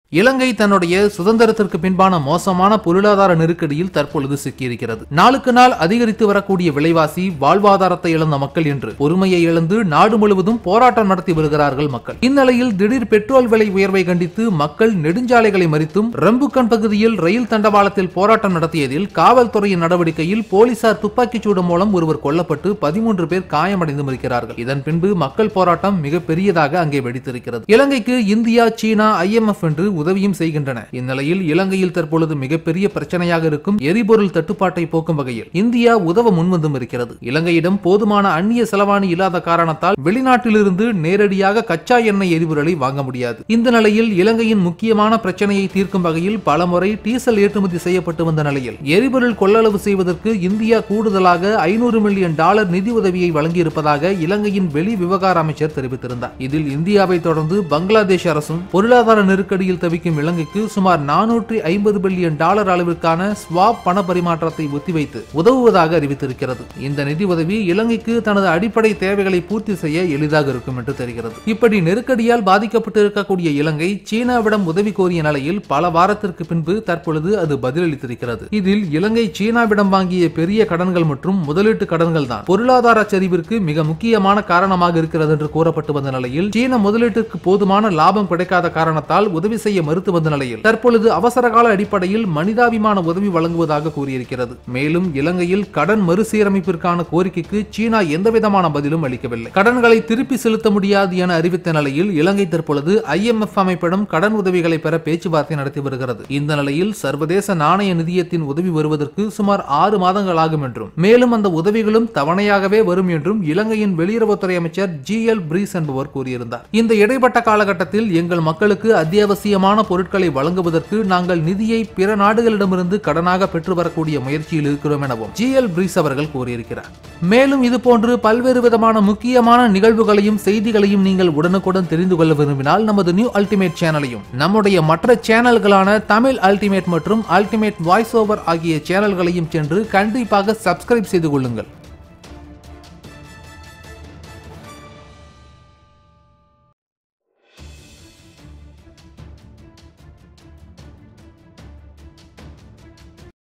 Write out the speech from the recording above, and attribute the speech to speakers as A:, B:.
A: இலங்கை தன்னுடைய சுதந்திரத்திற்கு பின்பான மோசமான பொருளாதார நெருக்கடியில் தற்பொழுது சிக்கியிருக்கிறது நாளுக்கு நாள் அதிகரித்து வரக்கூடிய விலைவாசி வாழ்வாதாரத்தை இழந்த மக்கள் என்று பொறுமையை இழந்து நாடு முழுவதும் போராட்டம் நடத்தி வருகிறார்கள் மக்கள் இந்நிலையில் திடீர் பெட்ரோல் விலை உயர்வை கண்டித்து மக்கள் நெடுஞ்சாலைகளை மறித்தும் ரம்புக்கன் பகுதியில் ரயில் தண்டவாளத்தில் போராட்டம் நடத்தியதில் காவல்துறையின் நடவடிக்கையில் போலீசார் துப்பாக்கிச் சூடு மூலம் ஒருவர் கொல்லப்பட்டு பதிமூன்று பேர் காயமடைந்து இருக்கிறார்கள் இதன் பின்பு மக்கள் போராட்டம் மிக பெரியதாக அங்கே வெடித்திருக்கிறது இலங்கைக்கு இந்தியா சீனா ஐஎம்எஃப் என்று உதவியும் செய்கின்றன இந்நிலையில் இலங்கையில் தற்பொழுது மிகப்பெரிய பிரச்சனையாக இருக்கும் எரிபொருள் தட்டுப்பாட்டை போக்கும் வகையில் இந்தியா உதவ முன்வந்தும் இருக்கிறது இலங்கையிடம் போதுமான அந்நிய செலவாணி இல்லாத காரணத்தால் வெளிநாட்டிலிருந்து நேரடியாக கச்சா எண்ணெய் எரிபொருளை வாங்க முடியாது இந்த நிலையில் இலங்கையின் முக்கியமான பிரச்சனையை தீர்க்கும் வகையில் பலமுறை டீசல் ஏற்றுமதி செய்யப்பட்டு வந்த நிலையில் எரிபொருள் கொள்ளளவு செய்வதற்கு இந்தியா கூடுதலாக ஐநூறு மில்லியன் டாலர் நிதி உதவியை வழங்கியிருப்பதாக இலங்கையின் வெளி விவகார அமைச்சர் தெரிவித்திருந்தார் இதில் இந்தியாவை தொடர்ந்து பங்களாதேஷ் அரசும் பொருளாதார நெருக்கடியில் தவிக்கும் இலங்கைக்கு சுமார் நானூற்றி ஐம்பது பில்லியன் டாலர் அளவிற்கான ஸ்வாப் பண பரிமாற்றத்தை ஒத்திவைத்து உதவுவதாக அறிவித்திருக்கிறது இந்த நிதி உதவி இலங்கைக்கு தனது அடிப்படை தேவைகளை பூர்த்தி செய்ய எளிதாக இருக்கும் என்று தெரிகிறது இப்படி நெருக்கடியால் பாதிக்கப்பட்டு இருக்கக்கூடிய இலங்கை சீனாவிடம் உதவி கோரிய நிலையில் பல வாரத்திற்கு பின்பு தற்பொழுது அது பதிலளித்திருக்கிறது இதில் இலங்கை சீனாவிடம் வாங்கிய பெரிய கடன்கள் மற்றும் முதலீட்டு கடன்கள் தான் பொருளாதார சரிவிற்கு மிக முக்கியமான காரணமாக இருக்கிறது என்று கூறப்பட்டு வந்த நிலையில் சீன முதலீட்டிற்கு போதுமான லாபம் கிடைக்காத காரணத்தால் உதவி செய்ய மறுத்து வந்த நிலையில் தற்பொழுது அவசரகால அடிப்படையில் மனிதாபிமான உதவி வழங்குவதாக கூறியிருக்கிறது மேலும் இலங்கையில் கடன் மறுசீரமைப்பிற்கான கோரிக்கைக்கு சீனா எந்தவிதமான பதிலும் அளிக்கவில்லை கடன்களை திருப்பி செலுத்த முடியாது என அறிவித்த நிலையில் இலங்கை தற்பொழுது ஐஎம்எஃப் அமைப்பிடம் கடன் உதவிகளை பெற பேச்சுவார்த்தை நடத்தி வருகிறது இந்த நிலையில் சர்வதேச நாணய நிதியத்தின் உதவி வருவதற்கு சுமார் ஆறு மாதங்கள் ஆகும் என்றும் மேலும் அந்த உதவிகளும் தவணையாகவே வரும் என்றும் இலங்கையின் வெளியுறவுத்துறை அமைச்சர் ஜி எல் பிரீஸ் என்பவர் கூறியிருந்தார் இந்த இடைப்பட்ட காலகட்டத்தில் எங்கள் மக்களுக்கு அத்தியாவசியமான பொருட்களை வழங்குவதற்கு நாங்கள் நிதியை பிற நாடுகளிடமிருந்து கடனாக பெற்று வரக்கூடிய முயற்சியில் இருக்கிறோம் எனவும் ஜி எல் பிரீஸ் அவர்கள் கூறியிருக்கிறார் மேலும் இதுபோன்று பல்வேறு விதமான முக்கியமான நிகழ்வுகளையும் செய்திகளையும் நீங்கள் உடனுக்குடன் தெரிந்து கொள்ள விரும்பினால் நமது நியூ அல்டிமேட் சேனலையும் நம்முடைய மற்ற சேனல்களான தமிழ் அல்டிமேட் மற்றும் அல்டிமேட் வாய்ஸ் ஓவர் ஆகிய சேனல்களையும் சென்று கண்டிப்பாக சப்ஸ்கிரைப் செய்து கொள்ளுங்கள்